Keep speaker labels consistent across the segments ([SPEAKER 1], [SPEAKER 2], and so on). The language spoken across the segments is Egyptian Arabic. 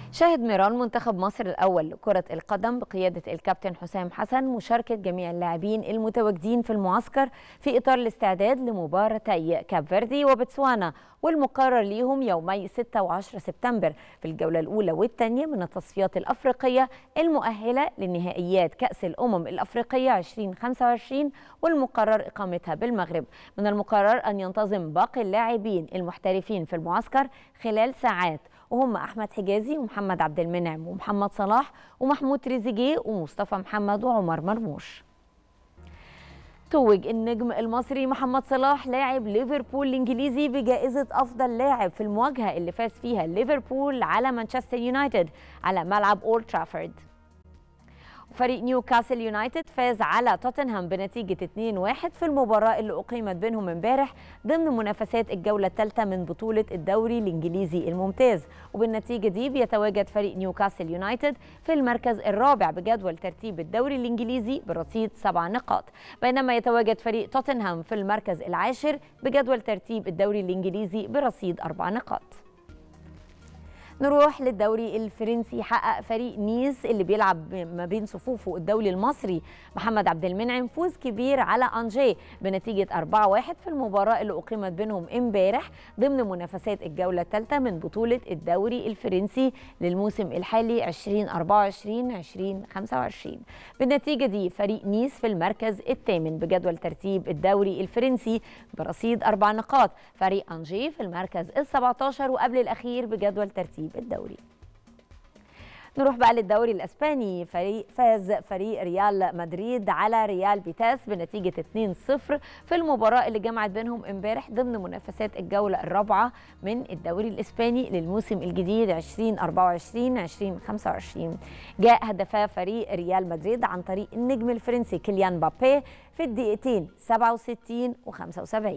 [SPEAKER 1] شهد ميران منتخب مصر الأول لكرة القدم بقيادة الكابتن حسام حسن مشاركة جميع اللاعبين المتواجدين في المعسكر في إطار الاستعداد لمباراتي كاب فيردي وبتسوانا والمقرر ليهم يومي 6 و10 سبتمبر في الجولة الأولى والثانية من التصفيات الأفريقية المؤهلة لنهائيات كأس الأمم الأفريقية 2025 والمقرر إقامتها بالمغرب من المقرر أن ينتظم باقي اللاعبين المحترفين في المعسكر خلال ساعات وهم احمد حجازي ومحمد عبد المنعم ومحمد صلاح ومحمود تريزيجيه ومصطفى محمد وعمر مرموش توج النجم المصري محمد صلاح لاعب ليفربول الانجليزي بجائزه افضل لاعب في المواجهه اللي فاز فيها ليفربول على مانشستر يونايتد على ملعب اولد ترافورد فريق نيوكاسل يونايتد فاز على توتنهام بنتيجة 2-1 في المباراة اللي أقيمت بينهم امبارح ضمن منافسات الجولة الثالثة من بطولة الدوري الإنجليزي الممتاز وبالنتيجة دي بيتواجد فريق نيوكاسل يونايتد في المركز الرابع بجدول ترتيب الدوري الإنجليزي برصيد سبع نقاط بينما يتواجد فريق توتنهام في المركز العاشر بجدول ترتيب الدوري الإنجليزي برصيد أربع نقاط نروح للدوري الفرنسي حقق فريق نيس اللي بيلعب ما بين صفوفه الدولي المصري محمد عبد المنعم فوز كبير على انجي بنتيجه 4-1 في المباراه اللي اقيمت بينهم امبارح ضمن منافسات الجوله الثالثه من بطوله الدوري الفرنسي للموسم الحالي 2024 2025 بالنتيجه دي فريق نيس في المركز الثامن بجدول ترتيب الدوري الفرنسي برصيد اربع نقاط فريق انجي في المركز ال 17 وقبل الاخير بجدول ترتيب ترتيب الدوري نروح بقى للدوري الاسباني فريق فاز فريق ريال مدريد على ريال بيتاس بنتيجه 2-0 في المباراه اللي جمعت بينهم امبارح ضمن منافسات الجوله الرابعه من الدوري الاسباني للموسم الجديد 2024 2025 جاء هدفا فريق ريال مدريد عن طريق النجم الفرنسي كيليان بابي في الدقيقتين 67 و75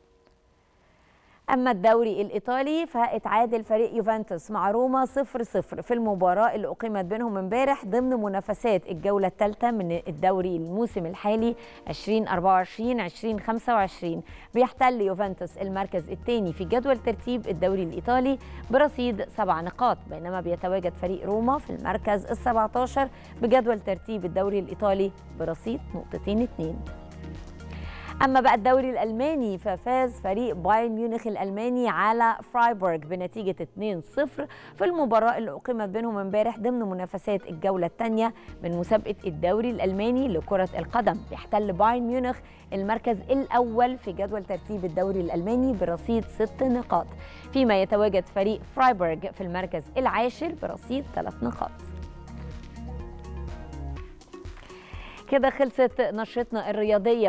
[SPEAKER 1] أما الدوري الإيطالي فاتعادل فريق يوفنتوس مع روما 0-0 في المباراة اللي أقيمت بينهم امبارح ضمن منافسات الجولة الثالثة من الدوري الموسم الحالي 2024-2025 بيحتل يوفنتوس المركز الثاني في جدول ترتيب الدوري الإيطالي برصيد سبع نقاط بينما بيتواجد فريق روما في المركز ال 17 بجدول ترتيب الدوري الإيطالي برصيد نقطتين اتنين اما بقى الدوري الالماني ففاز فريق بايرن ميونخ الالماني على فرايبورغ بنتيجه 2-0 في المباراه اللي اقيمت بينهم امبارح ضمن منافسات الجوله الثانيه من مسابقه الدوري الالماني لكره القدم بيحتل بايرن ميونخ المركز الاول في جدول ترتيب الدوري الالماني برصيد ست نقاط فيما يتواجد فريق فرايبورغ في المركز العاشر برصيد ثلاث نقاط كده خلصت نشرتنا الرياضيه